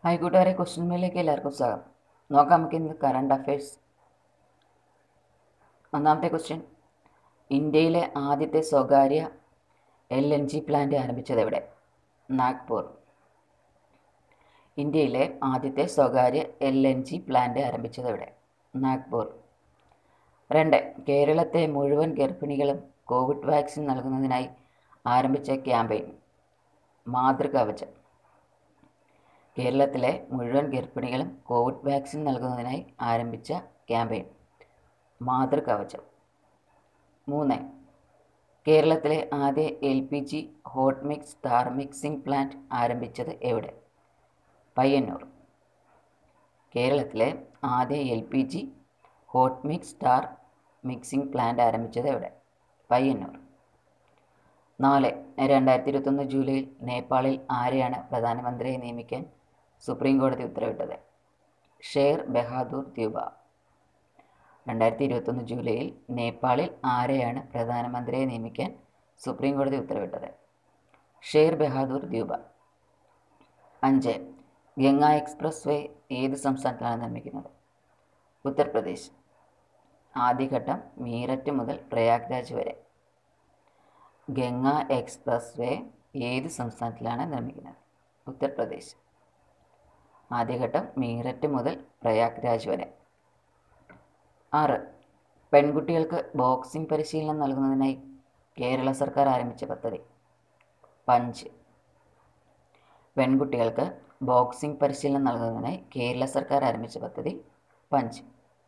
hi കൂട്ടുകാരെ question മേലേക്ക് എല്ലാവർക്കും സ്വാഗതം നോക്കാം നമുക്ക് ഇന്ന് കറണ്ട് അഫയേഴ്സ് ഒന്നാമത്തെ ക്വസ്റ്റ്യൻ ഇന്ത്യയിലെ ആദ്യത്തെ സ്വകാര്യ എൽ എൻ ജി പ്ലാന്റ് ആരംഭിച്ചത് എവിടെ നാഗ്പൂർ ഇന്ത്യയിലെ ആദ്യത്തെ സ്വകാര്യ എൽ എൻ ജി പ്ലാന്റ് ആരംഭിച്ചത് എവിടെ നാഗ്പൂർ രണ്ട് കേരളത്തെ മുഴുവൻ ഗർഭിണികളും കോവിഡ് വാക്സിൻ നൽകുന്നതിനായി ആരംഭിച്ച ക്യാമ്പയിൻ മാതൃകവചം കേരളത്തിലെ മുഴുവൻ ഗർഭിണികളും കോവിഡ് വാക്സിൻ നൽകുന്നതിനായി ആരംഭിച്ച ക്യാമ്പയിൻ മാതൃകവചം മൂന്ന് കേരളത്തിലെ ആദ്യ L P G hot mix star mixing plant ആരംഭിച്ചത് എവിടെ പയ്യന്നൂർ കേരളത്തിലെ ആദ്യ L P G hot mix star mixing plant ആരംഭിച്ചത് എവിടെ പയ്യന്നൂർ നാല് രണ്ടായിരത്തി ഇരുപത്തൊന്ന് ജൂലൈയിൽ നേപ്പാളിൽ ആരെയാണ് പ്രധാനമന്ത്രിയെ നിയമിക്കാൻ സുപ്രീം കോടതി ഉത്തരവിട്ടത് ഷേർ ബഹാദൂർ ദ്യൂബ രണ്ടായിരത്തി ഇരുപത്തൊന്ന് ജൂലൈയിൽ നേപ്പാളിൽ ആരെയാണ് പ്രധാനമന്ത്രിയെ നിയമിക്കാൻ സുപ്രീം കോടതി ഉത്തരവിട്ടത് ഷേർ ബഹാദൂർ ദ്യൂബ അഞ്ച് ഗംഗ എക്സ്പ്രസ് വേ ഏത് സംസ്ഥാനത്താണ് നിർമ്മിക്കുന്നത് ഉത്തർപ്രദേശ് ആദ്യഘട്ടം മീററ്റ് മുതൽ പ്രയാഗ്രാജ് വരെ ഗംഗ എക്സ്പ്രസ് വേ ഏത് സംസ്ഥാനത്തിലാണ് നിർമ്മിക്കുന്നത് ഉത്തർപ്രദേശ് ആദ്യഘട്ടം മീററ്റ് മുതൽ പ്രയാഗ്രാജ് വരെ ആറ് പെൺകുട്ടികൾക്ക് ബോക്സിംഗ് പരിശീലനം നൽകുന്നതിനായി കേരള സർക്കാർ ആരംഭിച്ച പദ്ധതി പഞ്ച് പെൺകുട്ടികൾക്ക് ബോക്സിംഗ് പരിശീലനം നൽകുന്നതിനായി കേരള സർക്കാർ ആരംഭിച്ച പദ്ധതി പഞ്ച്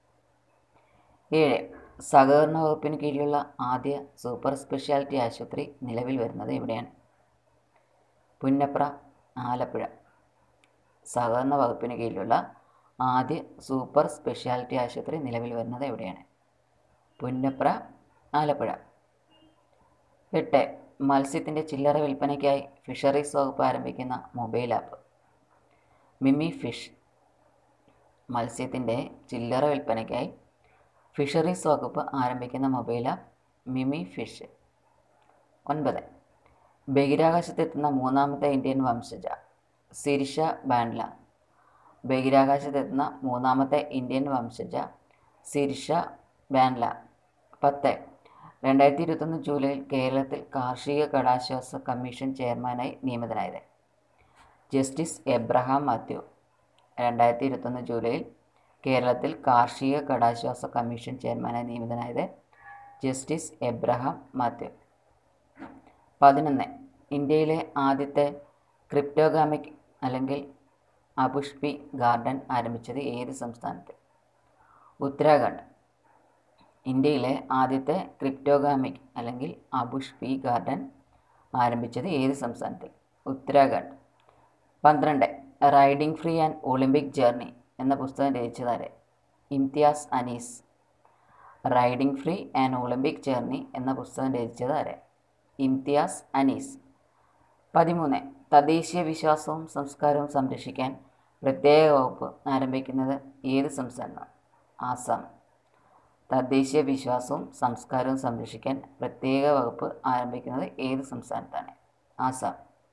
ഏഴ് സഹകരണ വകുപ്പിന് കീഴിലുള്ള ആദ്യ സൂപ്പർ സ്പെഷ്യാലിറ്റി ആശുപത്രി നിലവിൽ വരുന്നത് എവിടെയാണ് പുന്നപ്ര ആലപ്പുഴ സഹകരണ വകുപ്പിന് കീഴിലുള്ള ആദ്യ സൂപ്പർ സ്പെഷ്യാലിറ്റി ആശുപത്രി നിലവിൽ വരുന്നത് എവിടെയാണ് പുന്നപ്ര ആലപ്പുഴ എട്ട് മത്സ്യത്തിൻ്റെ ചില്ലറ വിൽപ്പനയ്ക്കായി ഫിഷറീസ് വകുപ്പ് ആരംഭിക്കുന്ന മൊബൈൽ ആപ്പ് മിമി ഫിഷ് മത്സ്യത്തിൻ്റെ ചില്ലറ വിൽപ്പനയ്ക്കായി ഫിഷറീസ് വകുപ്പ് ആരംഭിക്കുന്ന മൊബൈൽ ആപ്പ് മിമി ഫിഷ് ഒൻപത് ബഹിരാകാശത്തെത്തുന്ന മൂന്നാമത്തെ ഇന്ത്യൻ വംശജ സിരിഷ ബാൻഡ്ല ബഹിരാകാശത്തെത്തുന്ന മൂന്നാമത്തെ ഇന്ത്യൻ വംശജ സിരിഷ ബാൻഡ്ല പത്ത് രണ്ടായിരത്തി ഇരുപത്തൊന്ന് ജൂലൈയിൽ കേരളത്തിൽ കാർഷിക കടാശ്വാസ കമ്മീഷൻ ചെയർമാനായി നിയമിതനായത് ജസ്റ്റിസ് എബ്രഹാം മാത്യു രണ്ടായിരത്തി ഇരുപത്തൊന്ന് ജൂലൈയിൽ കേരളത്തിൽ കാർഷിക കടാശ്വാസ കമ്മീഷൻ ചെയർമാനായി നിയമിതനായത് ജസ്റ്റിസ് എബ്രഹാം മാത്യു പതിനൊന്ന് ഇന്ത്യയിലെ ആദ്യത്തെ ക്രിപ്റ്റോഗാമിക് അല്ലെങ്കിൽ അപുഷ്പി ഗാർഡൻ ആരംഭിച്ചത് ഏത് സംസ്ഥാനത്ത് ഉത്തരാഖണ്ഡ് ഇന്ത്യയിലെ ആദ്യത്തെ ക്രിപ്റ്റോഗാമിക് അല്ലെങ്കിൽ അപുഷ്പി ഗാർഡൻ ആരംഭിച്ചത് ഏത് സംസ്ഥാനത്തിൽ ഉത്തരാഖണ്ഡ് പന്ത്രണ്ട് riding free and Olympic journey എന്ന പുസ്തകം രചിച്ചതാരെ Imtiaz Anees riding free and Olympic journey എന്ന പുസ്തകം രചിച്ചതാരെ ഇംതിയാസ് അനീസ് പതിമൂന്ന് തദ്ദേശീയ വിശ്വാസവും സംസ്കാരവും സംരക്ഷിക്കാൻ പ്രത്യേക വകുപ്പ് ആരംഭിക്കുന്നത് ഏത് സംസ്ഥാനമാണ് ആസാം തദ്ദേശീയ വിശ്വാസവും സംസ്കാരവും സംരക്ഷിക്കാൻ പ്രത്യേക വകുപ്പ് ആരംഭിക്കുന്നത് ഏത് സംസ്ഥാനത്താണ് ആസാം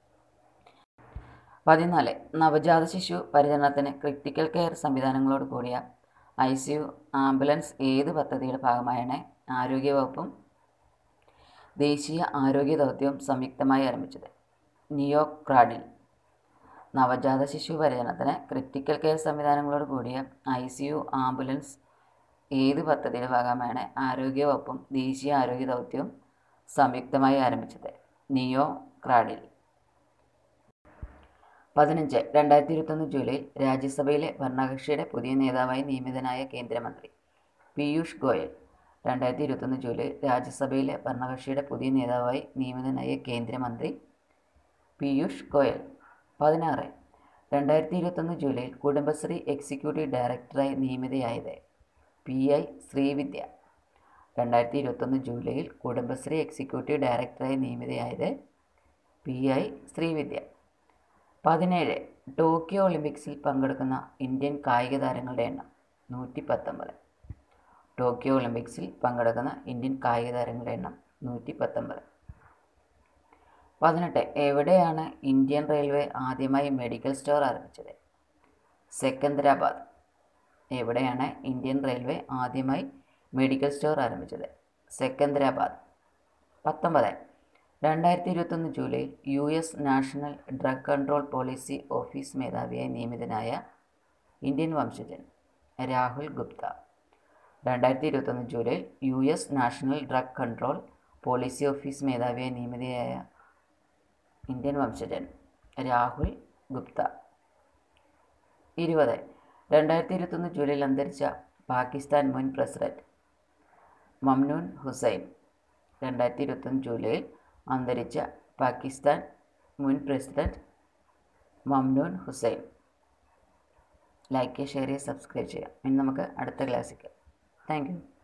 പതിനാല് നവജാത ശിശു പരിചരണത്തിന് ക്രിട്ടിക്കൽ കെയർ സംവിധാനങ്ങളോട് കൂടിയ ഐ സി യു ആംബുലൻസ് ഏത് പദ്ധതിയുടെ ഭാഗമായാണ് ആരോഗ്യവകുപ്പും ദേശീയ ആരോഗ്യ ദൗത്യവും സംയുക്തമായി ആരംഭിച്ചത് ന്യൂയോർക്ക് ക്രാഡിൽ നവജാത ശിശു പരിചരണത്തിന് ക്രിട്ടിക്കൽ കെയർ സംവിധാനങ്ങളോട് കൂടിയ ഐ സി യു ആംബുലൻസ് ഏത് പദ്ധതിയുടെ ഭാഗമായാണ് ആരോഗ്യവകുപ്പും ദേശീയ ആരോഗ്യ ദൗത്യവും സംയുക്തമായി ആരംഭിച്ചത് നിയോ ക്രാഡിൽ പതിനഞ്ച് രണ്ടായിരത്തി ഇരുപത്തൊന്ന് ജൂലൈയിൽ രാജ്യസഭയിലെ ഭരണകക്ഷിയുടെ പുതിയ നേതാവായി നിയമിതനായ കേന്ദ്രമന്ത്രി പീയൂഷ് ഗോയൽ രണ്ടായിരത്തി ഇരുപത്തൊന്ന് ജൂലൈ രാജ്യസഭയിലെ ഭരണകക്ഷിയുടെ പുതിയ നേതാവായി നിയമിതനായ കേന്ദ്രമന്ത്രി പീയൂഷ് ഗോയൽ പതിനാറ് രണ്ടായിരത്തി ഇരുപത്തൊന്ന് ജൂലൈയിൽ കുടുംബശ്രീ എക്സിക്യൂട്ടീവ് ഡയറക്ടറായി നിയമിതയായത് പി ഐ ശ്രീവിദ്യ രണ്ടായിരത്തി ഇരുപത്തൊന്ന് ജൂലൈയിൽ കുടുംബശ്രീ എക്സിക്യൂട്ടീവ് ഡയറക്ടറായി നിയമിതയായത് പി ഐ ശ്രീവിദ്യ പതിനേഴ് ടോക്കിയോ ഒളിമ്പിക്സിൽ പങ്കെടുക്കുന്ന ഇന്ത്യൻ കായിക താരങ്ങളുടെ എണ്ണം നൂറ്റി പത്തൊമ്പത് ടോക്കിയോ ഒളിമ്പിക്സിൽ പങ്കെടുക്കുന്ന ഇന്ത്യൻ കായിക താരങ്ങളുടെ എണ്ണം നൂറ്റി പത്തൊമ്പത് പതിനെട്ട് എവിടെയാണ് ഇന്ത്യൻ റെയിൽവേ ആദ്യമായി മെഡിക്കൽ സ്റ്റോർ ആരംഭിച്ചത് സെക്കന്ദരാബാദ് എവിടെയാണ് ഇന്ത്യൻ റെയിൽവേ ആദ്യമായി മെഡിക്കൽ സ്റ്റോർ ആരംഭിച്ചത് സെക്കന്ദരാബാദ് പത്തൊമ്പത് രണ്ടായിരത്തി ഇരുപത്തൊന്ന് ജൂലൈയിൽ U S national drug control policy office മേധാവിയായി നിയമിതനായ ഇന്ത്യൻ വംശജൻ രാഹുൽ ഗുപ്ത രണ്ടായിരത്തി ഇരുപത്തൊന്ന് ജൂലൈയിൽ U S national drug control policy office മേധാവിയായി നിയമിതയായ ഇന്ത്യൻ വംശജൻ രാഹുൽ ഗുപ്ത ഇരുപത് രണ്ടായിരത്തി ഇരുപത്തൊന്ന് ജൂലൈയിൽ അന്തരിച്ച പാകിസ്ഥാൻ മുൻ പ്രസിഡന്റ് മംനൂൻ ഹുസൈൻ രണ്ടായിരത്തി ഇരുപത്തൊന്ന് ജൂലൈയിൽ അന്തരിച്ച പാകിസ്ഥാൻ മുൻ പ്രസിഡന്റ് മംനൂൻ ഹുസൈൻ ലൈക്ക് ചെയ്യുക ഷെയർ ചെയ്യുക സബ്സ്ക്രൈബ് ചെയ്യുക ഇനി നമുക്ക് അടുത്ത ക്ലാസ്സിൽ താങ്ക് യു